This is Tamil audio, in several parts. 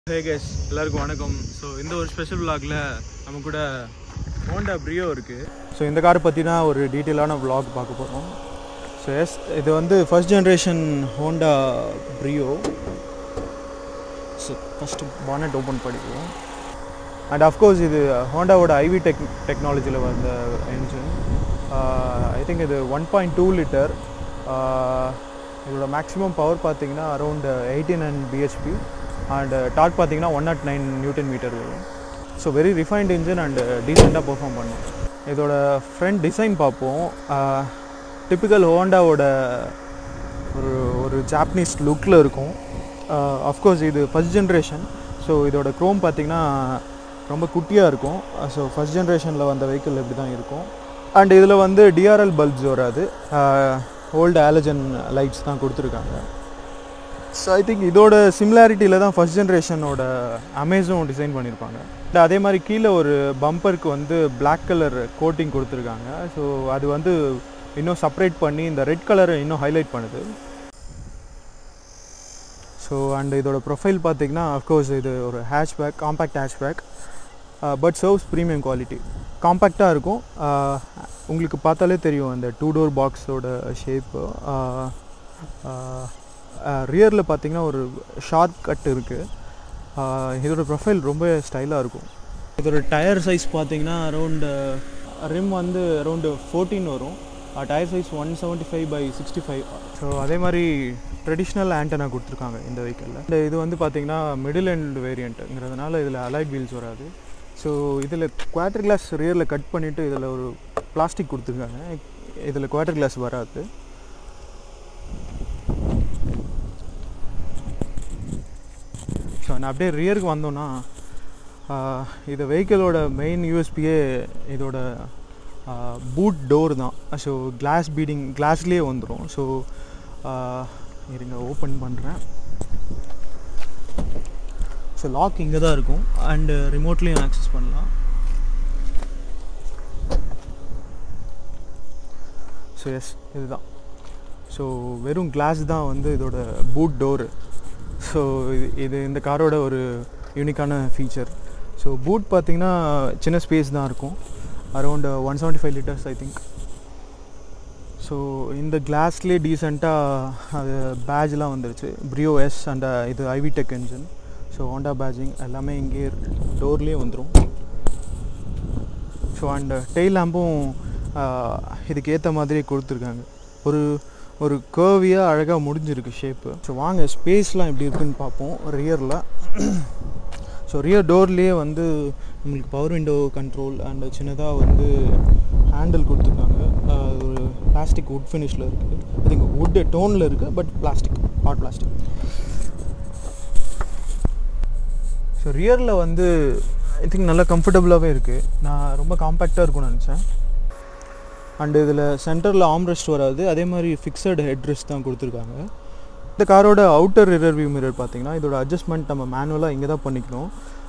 ஹே கேஸ் எல்லாருக்கும் வணக்கம் ஸோ இந்த ஒரு ஸ்பெஷல் vlogல நம்ம கூட ஹோண்டா ப்ரியோ இருக்குது ஸோ இந்த காரை பற்றினா ஒரு டீட்டெயிலான vlog பார்க்க போகிறோம் ஸோ எஸ் இது வந்து first generation Honda Brio so first bonnet open பண்ணிக்குவோம் அண்ட் அஃப்கோர்ஸ் இது ஹோண்டாவோட ஐவி டெக் டெக்னாலஜியில் வந்த என்ஜின் ஐ திங்க் இது ஒன் பாயிண்ட் டூ லிட்டர் இதோட மேக்ஸிமம் பவர் பார்த்தீங்கன்னா around eighteen and BHP and டாட் பார்த்தீங்கன்னா one nought nine newton metre வரும் so very refined engine and டீசெண்டாக பெர்ஃபார்ம் பண்ணும் இதோட ஃப்ரண்ட் டிசைன் பார்ப்போம் டிப்பிக்கல் ஹோண்டாவோட ஒரு ஒரு ஜாப்பனீஸ் லுக்கில் இருக்கும் அஃப்கோர்ஸ் இது ஃபஸ்ட் ஜென்ரேஷன் ஸோ இதோட க்ரோம் பார்த்திங்கன்னா ரொம்ப குட்டியாக இருக்கும் ஸோ ஃபஸ்ட் ஜென்ரேஷனில் வந்த வெஹிக்கிள் இப்படி தான் இருக்கும் அண்ட் இதில் வந்து டிஆர்எல் பல்ப்ஸ் வராது ஓல்டு ஆலஜன் லைட்ஸ் தான் கொடுத்துருக்காங்க ஸோ ஐ திங்க் இதோட சிமிலாரிட்டியில் தான் ஃபஸ்ட் ஜென்ரேஷனோட அமேஸும் டிசைன் பண்ணியிருப்பாங்க And அதே மாதிரி கீழே ஒரு பம்பருக்கு வந்து Black கலர் கோட்டிங் கொடுத்துருக்காங்க ஸோ அது வந்து இன்னும் செப்பரேட் பண்ணி இந்த ரெட் கலரை இன்னும் ஹைலைட் பண்ணுது ஸோ அண்ட் இதோட ப்ரொஃபைல் பார்த்தீங்கன்னா அஃப்கோர்ஸ் இது ஒரு hatchback compact hatchback but serves premium quality காம்பேக்டாக இருக்கும் uh, உங்களுக்கு பார்த்தாலே தெரியும் அந்த டூ டோர் பாக்ஸோட ஷேப்பு ரியரில் பார்த்தீங்கன்னா ஒரு ஷார்ப் கட் இருக்குது இதோட ப்ரொஃபைல் ரொம்ப ஸ்டைலாக இருக்கும் இதோட டயர் சைஸ் பார்த்தீங்கன்னா அரௌண்டு ரிம் வந்து அரௌண்டு ஃபோர்டீன் வரும் tyre size one seventy five by sixty five so அதே மாதிரி ட்ரெடிஷ்னல் ஆண்டனா கொடுத்துருக்காங்க இந்த வெஹிக்கிளில் இந்த இது வந்து பார்த்தீங்கன்னா மிடில் எண்ட் வேரியண்ட்டுங்கிறதுனால இதில் அலைட் வீல்ஸ் வராது ஸோ இதில் குவாட்டர் கிளாஸ் ரியரில் கட் பண்ணிவிட்டு இதில் ஒரு பிளாஸ்டிக் கொடுத்துருக்காங்க இதில் குவாட்டர் கிளாஸ் வராது ஸோ நான் அப்படியே ரியருக்கு வந்தோன்னா ஆஹ், இது வெஹிக்கிளோட மெயின் யூஎஸ்பியே இதோட பூட் டோர் தான் ஸோ கிளாஸ் பீடிங் கிளாஸ்லேயே வந்துடும் ஸோ இருங்க ஓப்பன் பண்ணுறேன் ஸோ லாக் இங்கே தான் இருக்கும் அண்டு ரிமோட்லேயும் ஆக்சஸ் பண்ணலாம் ஸோ எஸ் இதுதான் ஸோ வெறும் கிளாஸ் தான் வந்து இதோட பூட் டோரு ஸோ இது இது இந்த காரோட ஒரு யூனிக்கான ஃபீச்சர் ஸோ பூட் பார்த்தீங்கன்னா சின்ன ஸ்பேஸ் தான் இருக்கும் around one seventy five litres I think so இந்த கிளாஸ்லேயே டீசெண்டாக அது பேட்ச்லாம் வந்துருச்சு ப்ரியோ எஸ் அண்ட் இது iVTEC engine so Honda பேட்சிங் எல்லாமே இங்கே டோர்லேயே வந்துடும் ஸோ அண்ட் டெய்ல் லேம்பும் இதுக்கு ஏற்ற மாதிரி கொடுத்துருக்காங்க ஒரு ஒரு கேர்வியாக அழகாக முடிஞ்சிருக்கு ஷேப்பு ஸோ வாங்க ஸ்பேஸ்லாம் எப்படி இருக்குன்னு பார்ப்போம் ரியரில் ஸோ ரியர் டோர்லேயே வந்து உங்களுக்கு பவர் விண்டோ கண்ட்ரோல் அண்ட் சின்னதாக வந்து ஹேண்டில் கொடுத்துருக்காங்க ஆஹ் ஒரு பிளாஸ்டிக் வுட் ஃபினிஷில் இருக்குது ஐ திங்க் வுட் டோனில் இருக்குது but plastic hard plastic so ரியரில் வந்து ஐ திங்க் நல்லா கம்ஃபர்டபுளாகவே இருக்குது நான் ரொம்ப காம்பேக்டாக இருக்கும்னு நினச்சேன் அண்டு இதில் சென்டரில் ஆம்ரெஸ்ட் வராது அதே மாதிரி ஃபிக்ஸட் ஹெட்ரெஸ்ட் தான் கொடுத்துருக்காங்க இந்த காரோட அவுட்டர் ரியர் வியூ மிரர் பார்த்தீங்கன்னா இதோட அட்ஜஸ்ட்மெண்ட் நம்ம மேனுவலாக இங்கே தான் பண்ணிக்கணும்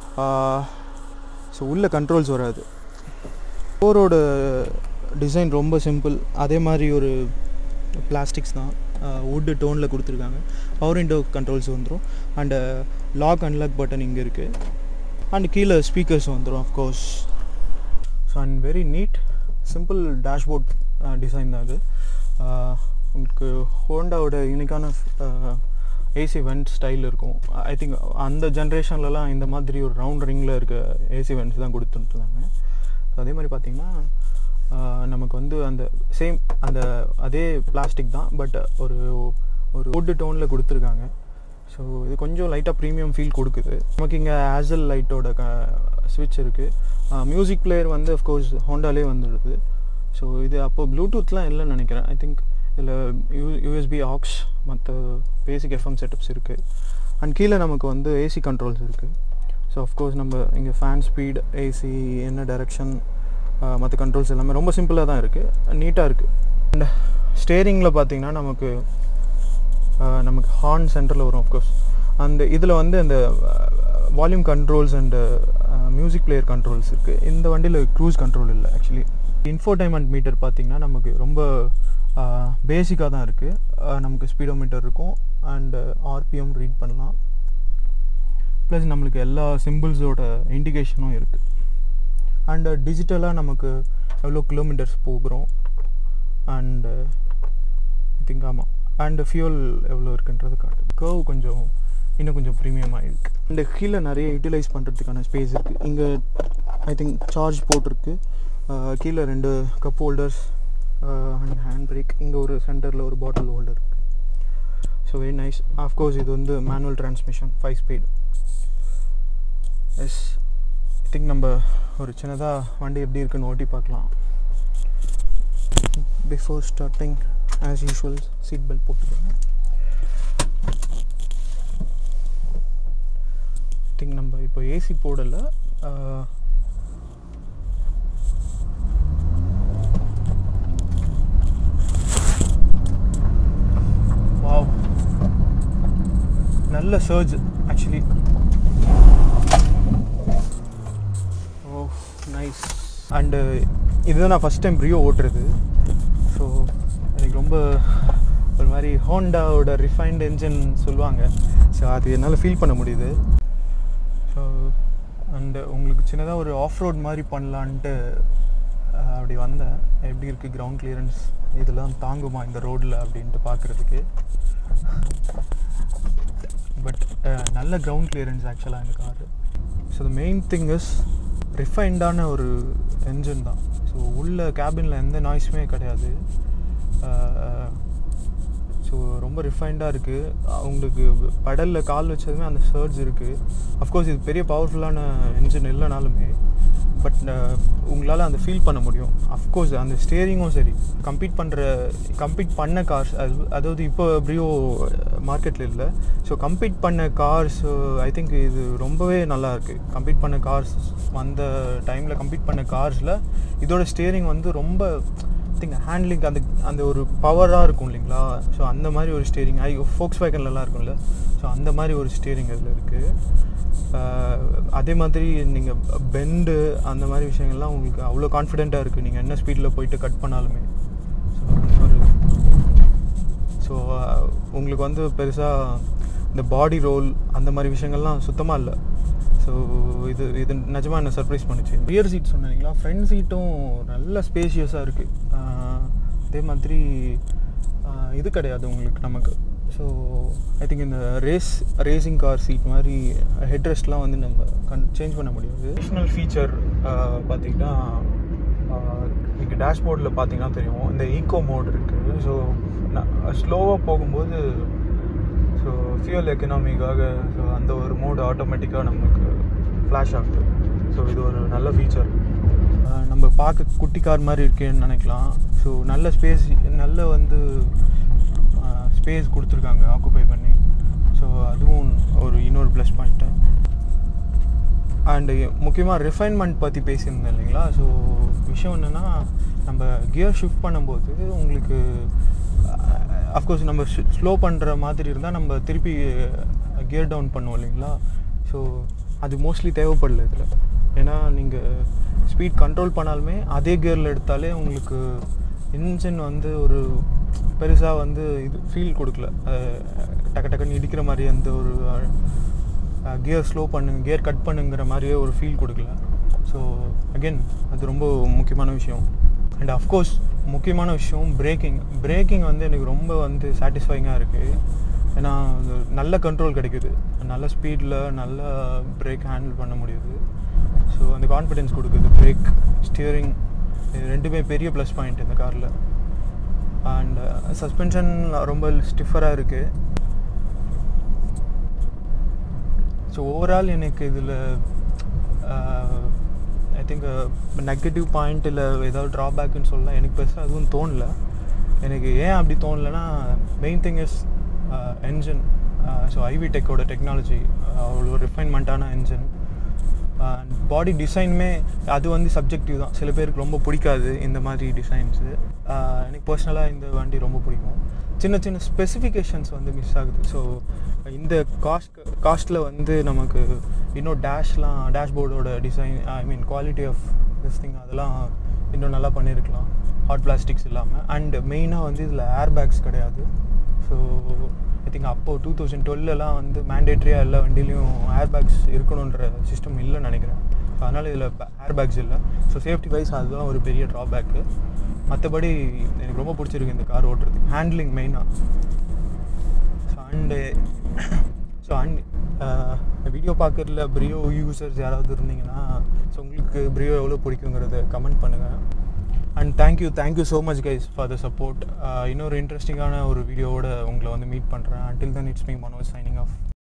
ஸோ உள்ள கண்ட்ரோல்ஸ் வராது டோரோட டிசைன் ரொம்ப சிம்பிள் அதே மாதிரி ஒரு பிளாஸ்டிக்ஸ் தான் வுட்டு டோனில் கொடுத்துருக்காங்க பவர் விண்டோ கண்ட்ரோல்ஸ் வந்துடும் அண்டு லாக் அன்லாக் பட்டன் இங்கே இருக்குது அண்ட் கீழே ஸ்பீக்கர்ஸ் வந்துடும் of course so and very neat simple dashboard design தான் அது ஆஹ் உங்களுக்கு ஹோண்டாவோட யூனிக்கான ஏசி வெண்ட் ஸ்டைல் இருக்கும் ஐ திங்க் அந்த ஜென்ரேஷன்லலாம் இந்த மாதிரி ஒரு ரவுண்ட் ரிங்கில் இருக்க ஏசி வெண்ட்ஸ் தான் கொடுத்துட்டுருந்தாங்க ஸோ அதே மாதிரி பார்த்தீங்கன்னா ஆஹ் நமக்கு வந்து அந்த சேம் அந்த அதே பிளாஸ்டிக் தான் பட் ஒரு ஒரு வுட்டு டோனில் கொடுத்துருக்காங்க ஸோ இது கொஞ்சம் லைட்டாக ப்ரீமியம் ஃபீல் கொடுக்குது நமக்கு இங்கே ஆசல் லைட்டோட க ஸ்விட்ச் இருக்குது மியூசிக் பிளேயர் வந்து அஃப்கோர்ஸ் ஹோண்டாலே வந்துடுது ஸோ இது அப்போ ப்ளூடூத்லாம் இல்லைன்னு நினைக்கிறேன் ஐ திங்க் இதில் யூ யூஎஸ்பி ஆக்ஸ் மற்ற பேசிக் எஃப்எம் செட்டப்ஸ் இருக்குது அண்ட் கீழே நமக்கு வந்து ஏசி கண்ட்ரோல்ஸ் இருக்குது ஸோ அஃப்கோர்ஸ் நம்ம இங்கே ஃபேன் ஸ்பீட் ஏசி என்ன டைரக்ஷன் மற்ற கண்ட்ரோல்ஸ் எல்லாமே ரொம்ப சிம்பிளாக தான் இருக்குது நீட்டாக இருக்குது அண்ட் ஸ்டேரிங்கில் பார்த்தீங்கன்னா நமக்கு ஆஹ் நமக்கு ஹார்ன் சென்டரில் வரும் அஃப்கோர்ஸ் அந்த இதில் வந்து அந்த volume controls and music player controls இருக்குது இந்த வண்டியில் க்ரூஸ் கண்ட்ரோல் இல்லை ஆக்சுவலி இன்ஃபோடைன்மெண்ட் மீட்டர் பார்த்திங்கன்னா நமக்கு ரொம்ப பேசிக்காக தான் இருக்குது நமக்கு ஸ்பீடோமீட்டர் இருக்கும் அண்டு ஆர்பிஎம் ரீட் பண்ணலாம் ப்ளஸ் நம்மளுக்கு எல்லா சிம்பிள்ஸோட இண்டிகேஷனும் இருக்குது அண்டு டிஜிட்டலாக நமக்கு எவ்வளோ கிலோமீட்டர்ஸ் போகிறோம் அண்டு ஐ திங்க் ஆமாம் அண்டு ஃபியூல் எவ்வளோ இருக்குன்றது காட்டு கர்வ் கொஞ்சம் இன்னும் கொஞ்சம் ப்ரீமியமாக இருக்குது அண்டு கீழே நிறைய யூட்டிலைஸ் பண்ணுறதுக்கான ஸ்பேஸ் இருக்குது இங்கே ஐ திங்க் சார்ஜ் போட்டிருக்கு அஹ் கீழே ரெண்டு cup holders and hand brake இங்கே ஒரு சென்டரில் ஒரு பாட்டில் ஹோல்டர் இருக்குது ஸோ வெரி நைஸ் ஆஃப்கோர்ஸ் இது வந்து manual transmission five speed yes I think நம்ம ஒரு சின்னதாக வண்டி எப்படி இருக்குன்னு ஓட்டி பார்க்கலாம் before starting as usual seat belt போட்டுக்கோங்க ஐ திங்க் நம்ம இப்போ ஏசி போடலை வாவ் நல்ல surge actually oh nice and இதுதான் நான் ஃபஸ்ட் டைம் ப்ரியோ ஓட்டுறது ஸோ எனக்கு ரொம்ப ஒரு மாதிரி ஹோண்டாவோட ரிஃபைன்ட் என்ஜின் சொல்லுவாங்க ஸோ அது என்னால் ஃபீல் பண்ண முடியுது ஸோ அண்டு உங்களுக்கு சின்னதாக ஒரு ஆஃப் ரோட் மாதிரி பண்ணலான்ட்டு அஹ், அப்படி வந்தேன் எப்படி இருக்குது கிரவுண்ட் கிளியரன்ஸ் இதெல்லாம் தாங்குமா இந்த ரோட்டில் அப்படின்ட்டு பார்க்குறதுக்கு பட் நல்ல கிரவுண்ட் கிளியரன்ஸ் ஆக்சுவலாக இந்த car so the main thing is ரிஃபைண்டான ஒரு என்ஜின் தான் ஸோ உள்ள கேபினில் எந்த நாய்ஸுமே கிடையாது ஸோ ரொம்ப ரிஃபைண்டாக இருக்குது உங்களுக்கு படலில் கால் வச்சதுமே அந்த சர்ஜ் இருக்குது அஃப்கோர்ஸ் இது பெரிய பவர்ஃபுல்லான என்ஜின் இல்லைனாலுமே பட் உங்களால் அந்த ஃபீல் பண்ண முடியும் அஃப்கோர்ஸ் அந்த ஸ்டேரிங்கும் சரி கம்பீட் பண்ணுற கம்பீட் பண்ண கார்ஸ் அது அதாவது இப்போ ப்ரியோ மார்க்கெட்டில் இல்லை ஸோ கம்பீட் பண்ண கார்ஸ் ஐ திங்க் இது ரொம்பவே நல்லா இருக்கு கம்பீட் பண்ண கார்ஸ் வந்த டைமில் கம்பீட் பண்ண கார்ஸில் இதோட ஸ்டேரிங் வந்து ரொம்ப திங்க் ஹேண்ட்லிங் அந்த அந்த ஒரு பவராக இருக்கும் இல்லைங்களா ஸோ அந்த மாதிரி ஒரு ஸ்டேரிங் ஐ ஃபோக்ஸ் வேகன்லலாம் இருக்கும்ல ஸோ அந்த மாதிரி ஒரு ஸ்டேரிங் அதில் இருக்குது அதே மாதிரி நீங்கள் பெண்டு அந்த மாதிரி விஷயங்கள்லாம் உங்களுக்கு அவ்வளோ கான்ஃபிடென்ட்டாக இருக்குது நீங்கள் என்ன ஸ்பீடில் போயிட்டு கட் பண்ணாலுமே ஸோ ஒரு ஸோ உங்களுக்கு வந்து பெருசாக இந்த பாடி ரோல் அந்த மாதிரி விஷயங்கள்லாம் சுத்தமாக இல்லை ஸோ இது இது நிஜமாக என்ன சர்ப்ரைஸ் பண்ணுச்சு ரியர் சீட் சொன்னீங்களா ஃப்ரண்ட் சீட்டும் நல்ல ஸ்பேஷியஸாக இருக்குது அதே மாதிரி ஆஹ் இது கிடையாது உங்களுக்கு நமக்கு ஸோ ஐ திங்க் இந்த ரேஸ் ரேசிங் கார் சீட் மாதிரி ஹெட் ரெஸ்ட்லாம் வந்து நம்ம கன் சேஞ்ச் பண்ண முடியாது அடிஷ்னல் ஃபீச்சர் பார்த்தீங்கன்னா இங்கே டேஷ்போர்டில் பார்த்தீங்கன்னா தெரியும் இந்த ஈகோ மோட் இருக்குது ஸோ ஸ்லோவாக போகும்போது ஸோ ஃபியூல் எக்கனாமிக்காக ஸோ அந்த ஒரு மோடு ஆட்டோமேட்டிக்காக நமக்கு ஃப்ளாஷ் ஆகுது ஸோ இது ஒரு நல்ல ஃபீச்சர் நம்ம பார்க்க குட்டி கார் மாதிரி இருக்கேன்னு நினைக்கலாம் ஸோ நல்ல ஸ்பேஸ் நல்ல வந்து ஸ்பேஸ் கொடுத்துருக்காங்க ஆக்குபை பண்ணி ஸோ அதுவும் ஒரு இன்னொரு ப்ளஸ் பாயிண்ட்டு அண்டு முக்கியமாக ரிஃபைன்மெண்ட் பற்றி பேசியிருந்தேன் இல்லைங்களா ஸோ விஷயம் என்னென்னா நம்ம கியர் ஷிஃப்ட் பண்ணும்போது உங்களுக்கு அஃப்கோர்ஸ் நம்ம ஸ்லோ பண்ணுற மாதிரி இருந்தால் நம்ம திருப்பி கியர் டவுன் பண்ணுவோம் இல்லைங்களா ஸோ அது மோஸ்ட்லி தேவைப்படல இதில் ஏன்னா நீங்கள் ஸ்பீட் கண்ட்ரோல் பண்ணாலுமே அதே கியரில் எடுத்தாலே உங்களுக்கு இன்ஜின் வந்து ஒரு பெருசாக வந்து இது ஃபீல் கொடுக்கல அஹ் டக்கு டக்குன்னு இடிக்கிற மாதிரி அந்த ஒரு கியர் ஸ்லோ பண்ணுங்க கியர் கட் பண்ணுங்கிற மாதிரியே ஒரு ஃபீல் கொடுக்கல ஸோ அகெயின் அது ரொம்ப முக்கியமான விஷயம் அண்ட் அஃப்கோர்ஸ் முக்கியமான விஷயம் பிரேக்கிங் பிரேக்கிங் வந்து எனக்கு ரொம்ப வந்து சாட்டிஸ்ஃபைங்காக இருக்குது ஏன்னா அது நல்ல கண்ட்ரோல் கிடைக்குது நல்ல ஸ்பீடில் நல்ல பிரேக் ஹேண்டில் பண்ண முடியுது ஸோ அந்த கான்ஃபிடென்ஸ் கொடுக்குது பிரேக் ஸ்டியரிங் இது ரெண்டுமே பெரிய ப்ளஸ் பாயிண்ட் இந்த காரில் அண்ட் சஸ்பென்ஷன் ரொம்ப ஸ்டிஃபராக இருக்குது ஸோ ஓவரால் எனக்கு இதில் ஐ திங்க் நெகட்டிவ் பாயிண்ட் இல்லை ஏதாவது ட்ராபேக்குன்னு சொல்லலாம் எனக்கு பெருசாக எதுவும் தோணல எனக்கு ஏன் அப்படி தோணலைன்னா main thing is engine so ஐவி டெக்கோட டெக்னாலஜி அவ்வளோ ரிஃபைன்மெண்ட்டான என்ஜின் பாடி டிசைனுமே அது வந்து சப்ஜெக்டிவ் தான் சில பேருக்கு ரொம்ப பிடிக்காது இந்த மாதிரி டிசைன்ஸு எனக்கு பர்சனலாக இந்த வண்டி ரொம்ப பிடிக்கும் சின்ன சின்ன ஸ்பெசிஃபிகேஷன்ஸ் வந்து மிஸ் ஆகுது ஸோ இந்த காஸ்ட் காஸ்ட்டில் வந்து நமக்கு இன்னும் டேஷ்லாம் டேஷ்போர்டோட design I mean quality of this thing அதெல்லாம் இன்னும் நல்லா பண்ணியிருக்கலாம் ஹாட் பிளாஸ்டிக்ஸ் இல்லாமல் அண்ட் மெயினாக வந்து இதில் ஏர் பேக்ஸ் கிடையாது ஸோ ஐ திங்க் அப்போது டூ தௌசண்ட் டுவெல்லாம் வந்து மேண்டேட்ரியாக எல்லா வண்டிலையும் ஏர் பேக்ஸ் இருக்கணுன்ற சிஸ்டம் இல்லைன்னு நினைக்கிறேன் அதனால் இதில் ஏர் பேக்ஸ் இல்லை ஸோ சேஃப்டி வைஸ் அதுதான் ஒரு பெரிய ட்ராபேக்கு மற்றபடி எனக்கு ரொம்ப பிடிச்சிருக்கு இந்த கார் ஓட்டுறதுக்கு ஹேண்ட்லிங் மெயினாக so and so and video பார்க்குறதுல ப்ரியோ யூசர்ஸ் யாராவது இருந்தீங்கன்னா ஸோ உங்களுக்கு ப்ரியோ எவ்வளோ பிடிக்குங்கிறத கமெண்ட் பண்ணுங்கள் and thank you thank you so much guys for the support இன்னொரு இன்ட்ரெஸ்டிங்கான ஒரு வீடியோவோட உங்களை வந்து மீட் பண்ணுறேன் until then it's me Manoj signing of